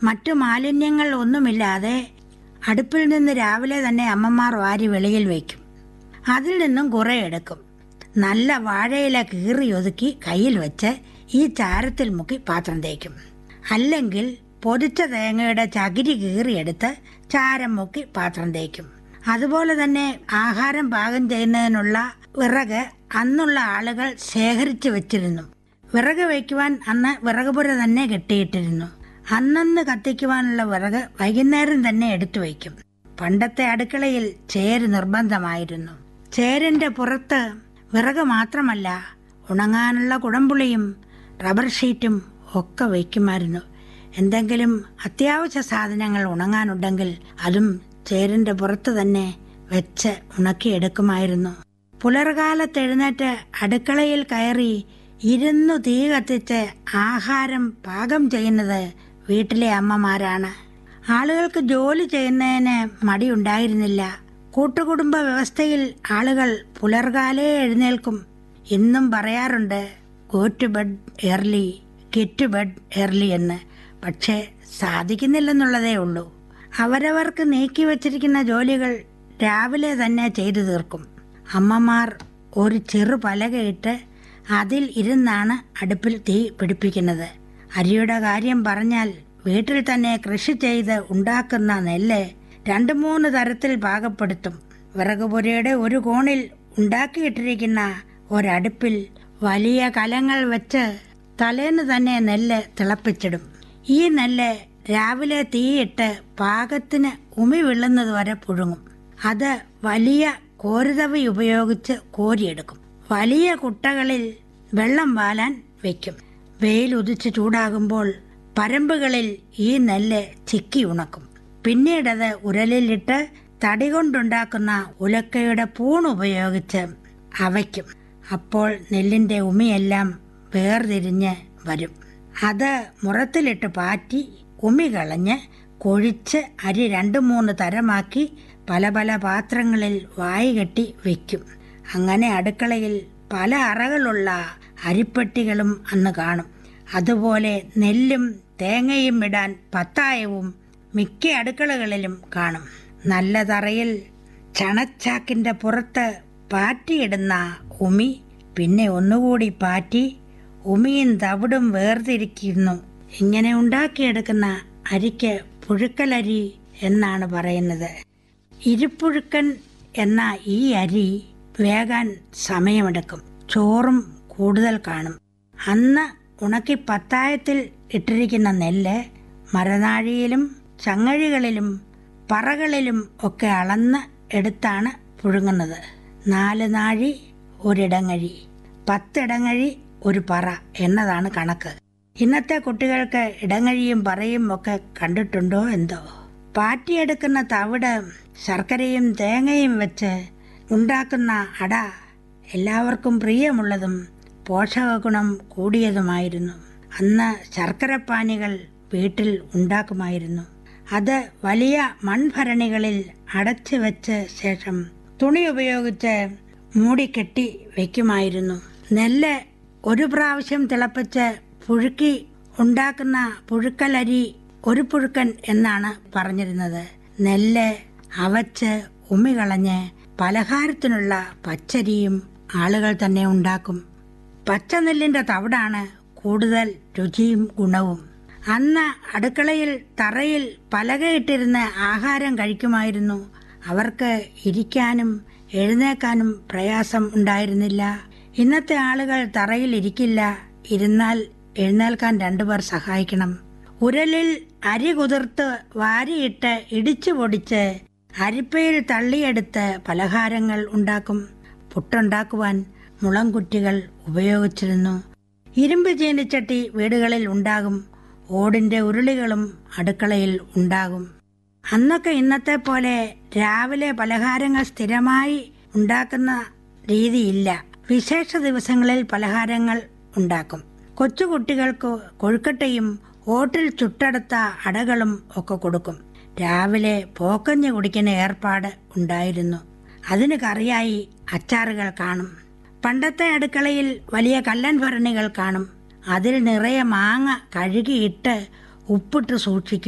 മറ്റു മാലിന്യങ്ങൾ ഒന്നുമില്ലാതെ അടുപ്പിൽ നിന്ന് രാവിലെ തന്നെ അമ്മമാർ വാരി വെളിയിൽ വയ്ക്കും അതിൽ നിന്നും കുറെ എടുക്കും നല്ല വാഴയില കീറി ഒതുക്കി കയ്യിൽ വെച്ച് ഈ ചാരത്തിൽ മുക്കി പാത്രം തേക്കും അല്ലെങ്കിൽ പൊതിച്ച തേങ്ങയുടെ ചകിരി കീറിയെടുത്ത് ചാരം മുക്കി പാത്രം തേക്കും അതുപോലെ തന്നെ ആഹാരം പാകം ചെയ്യുന്നതിനുള്ള വിറക് അന്നുള്ള ആളുകൾ ശേഖരിച്ചു വെച്ചിരുന്നു വിറക് വയ്ക്കുവാൻ അന്ന് വിറകുപുര തന്നെ കെട്ടിയിട്ടിരുന്നു അന്നന്ന് കത്തിക്കുവാനുള്ള വിറക് വൈകുന്നേരം തന്നെ എടുത്തു വയ്ക്കും പണ്ടത്തെ അടുക്കളയിൽ ചേര് നിർബന്ധമായിരുന്നു ചേരിന്റെ പുറത്ത് വിറക് മാത്രമല്ല ഉണങ്ങാനുള്ള കുടംപുളിയും റബ്ബർ ഷീറ്റും ഒക്കെ വയ്ക്കുമായിരുന്നു എന്തെങ്കിലും അത്യാവശ്യ സാധനങ്ങൾ ഉണങ്ങാനുണ്ടെങ്കിൽ അതും ചേരിന്റെ പുറത്ത് തന്നെ വെച്ച് ഉണക്കിയെടുക്കുമായിരുന്നു പുലർകാലത്ത് എഴുന്നേറ്റ് അടുക്കളയിൽ കയറി ഇരുന്നു തീ കത്തിച്ച് ആഹാരം പാകം ചെയ്യുന്നത് വീട്ടിലെ അമ്മമാരാണ് ആളുകൾക്ക് ജോലി ചെയ്യുന്നതിന് മടിയുണ്ടായിരുന്നില്ല കൂട്ടുകുടുംബ വ്യവസ്ഥയിൽ ആളുകൾ പുലർകാലേ എഴുന്നേൽക്കും ഇന്നും പറയാറുണ്ട് go to bed early get to bed early എന്ന് പക്ഷേ സാധിക്കുന്നില്ലെന്നുള്ളതേ ഉള്ളൂ അവരവർക്ക് നീക്കി വച്ചിരിക്കുന്ന ജോലികൾ രാവിലെ തന്നെ ചെയ്തു തീർക്കും അമ്മമാർ ഒരു ചെറു പലകയിട്ട് അതിൽ ഇരുന്നാണ് അടുപ്പിൽ തീ പിടിപ്പിക്കുന്നത് അരിയുടെ കാര്യം പറഞ്ഞാൽ വീട്ടിൽ തന്നെ കൃഷി ചെയ്ത് ഉണ്ടാക്കുന്ന നെല്ല് രണ്ടു മൂന്ന് തരത്തിൽ പാകപ്പെടുത്തും വിറകുപുരയുടെ ഒരു കോണിൽ ഉണ്ടാക്കിയിട്ടിരിക്കുന്ന ഒരടുപ്പിൽ വലിയ കലങ്ങൾ വെച്ച് തലേന്ന് തന്നെ നെല്ല് തിളപ്പിച്ചിടും ഈ നെല്ല് രാവിലെ തീയിട്ട് പാകത്തിന് ഉമി വിള്ളുന്നത് വരെ പുഴുങ്ങും അത് വലിയ കോരുതവി ഉപയോഗിച്ച് കോരിയെടുക്കും വലിയ കുട്ടകളിൽ വെള്ളം വാലാൻ വെക്കും വെയിൽ ഉദിച്ച് ചൂടാകുമ്പോൾ പരമ്പുകളിൽ ഈ നെല്ല് ചിക്കി ഉണക്കും പിന്നീടത് ഉരലിലിട്ട് തടി കൊണ്ടുണ്ടാക്കുന്ന ഉലക്കയുടെ പൂണുപയോഗിച്ച് അവയ്ക്കും അപ്പോൾ നെല്ലിന്റെ ഉമിയെല്ലാം വേർതിരിഞ്ഞ് വരും അത് മുറത്തിലിട്ട് പാറ്റി ഉമി കളഞ്ഞ് കൊഴിച്ച് അരി രണ്ടു മൂന്ന് തരമാക്കി പല പല പാത്രങ്ങളിൽ വായി കെട്ടി വെക്കും അങ്ങനെ അടുക്കളയിൽ പല അറകളുള്ള അരിപ്പെട്ടികളും അന്ന് കാണും അതുപോലെ നെല്ലും തേങ്ങയും ഇടാൻ പത്തായവും മിക്ക അടുക്കളകളിലും കാണും നല്ല തറയിൽ ചണച്ചാക്കിന്റെ പുറത്ത് പാറ്റിയിടുന്ന ഉമി പിന്നെ ഒന്നുകൂടി പാറ്റി ഉമിയും തവിടും വേർതിരിക്കുന്നു ഇങ്ങനെ ഉണ്ടാക്കിയെടുക്കുന്ന അരിക്ക് പുഴുക്കലരി എന്നാണ് പറയുന്നത് ഇരുപ്പുഴുക്കൻ എന്ന ഈ അരി വേകാൻ സമയമെടുക്കും ചോറും കൂടുതൽ കാണും അന്ന് ഉണക്കി പത്തായത്തിൽ ഇട്ടിരിക്കുന്ന നെല്ല് മരനാഴിയിലും ചങ്ങഴികളിലും പറകളിലും ഒക്കെ അളന്ന് എടുത്താണ് പുഴുങ്ങുന്നത് നാല് നാഴി ഒരിടങ്ങഴി പത്തിടങ്ങഴി ഒരു പറ എന്നതാണ് കണക്ക് ഇന്നത്തെ കുട്ടികൾക്ക് ഇടങ്ങഴിയും പറയും ഒക്കെ കണ്ടിട്ടുണ്ടോ എന്തോ പാറ്റിയെടുക്കുന്ന തവിട് ശർക്കരയും തേങ്ങയും വെച്ച് ഉണ്ടാക്കുന്ന അട എല്ലാവർക്കും പ്രിയമുള്ളതും പോഷകഗുണം കൂടിയതുമായിരുന്നു അന്ന് ശർക്കരപ്പാനികൾ വീട്ടിൽ ഉണ്ടാക്കുമായിരുന്നു അത് വലിയ മൺഭരണികളിൽ അടച്ചു വെച്ച ശേഷം തുണി ഉപയോഗിച്ച് മൂടിക്കെട്ടി വെക്കുമായിരുന്നു നെല്ല് ഒരു പ്രാവശ്യം തിളപ്പിച്ച് പുഴുക്കി ഉണ്ടാക്കുന്ന പുഴുക്കലരി ഒരു പുഴുക്കൻ എന്നാണ് പറഞ്ഞിരുന്നത് നെല്ല് അവച്ച് ഉമികളഞ്ഞ് പലഹാരത്തിനുള്ള പച്ചരിയും ആളുകൾ തന്നെ ഉണ്ടാക്കും പച്ചനെല്ലിന്റെ തവിടാണ് കൂടുതൽ രുചിയും ഗുണവും അന്ന് അടുക്കളയിൽ തറയിൽ പലകയിട്ടിരുന്ന് ആഹാരം കഴിക്കുമായിരുന്നു അവർക്ക് ഇരിക്കാനും എഴുന്നേക്കാനും പ്രയാസം ഉണ്ടായിരുന്നില്ല ഇന്നത്തെ ആളുകൾ തറയിൽ ഇരിക്കില്ല ഇരുന്നാൽ എഴുന്നേൽക്കാൻ രണ്ടുപേർ സഹായിക്കണം ഉരലിൽ അരി കുതിർത്ത് വാരിയിട്ട് ഇടിച്ചു പൊടിച്ച് അരിപ്പയിൽ തള്ളിയെടുത്ത് പലഹാരങ്ങൾ ഉണ്ടാക്കും പുട്ടുണ്ടാക്കുവാൻ മുളംകുറ്റികൾ ഉപയോഗിച്ചിരുന്നു ഇരുമ്പ് ചീനിച്ചട്ടി വീടുകളിൽ ഉണ്ടാകും ഓടിന്റെ ഉരുളികളും അടുക്കളയിൽ ഉണ്ടാകും അന്നൊക്കെ ഇന്നത്തെ പോലെ രാവിലെ പലഹാരങ്ങൾ സ്ഥിരമായി ഉണ്ടാക്കുന്ന രീതിയില്ല വിശേഷ ദിവസങ്ങളിൽ പലഹാരങ്ങൾ ഉണ്ടാക്കും കൊച്ചുകുട്ടികൾക്ക് കൊഴുക്കട്ടയും ഓട്ടിൽ ചുട്ടെടുത്ത അടകളും ഒക്കെ കൊടുക്കും രാവിലെ പോക്കഞ്ഞ് കുടിക്കുന്ന ഏർപ്പാട് ഉണ്ടായിരുന്നു അതിന് കറിയായി അച്ചാറുകൾ കാണും പണ്ടത്തെ അടുക്കളയിൽ വലിയ കല്ലൻ ഭരണികൾ കാണും അതിൽ നിറയെ മാങ്ങ കഴുകിയിട്ട് ഉപ്പിട്ട് സൂക്ഷിക്കും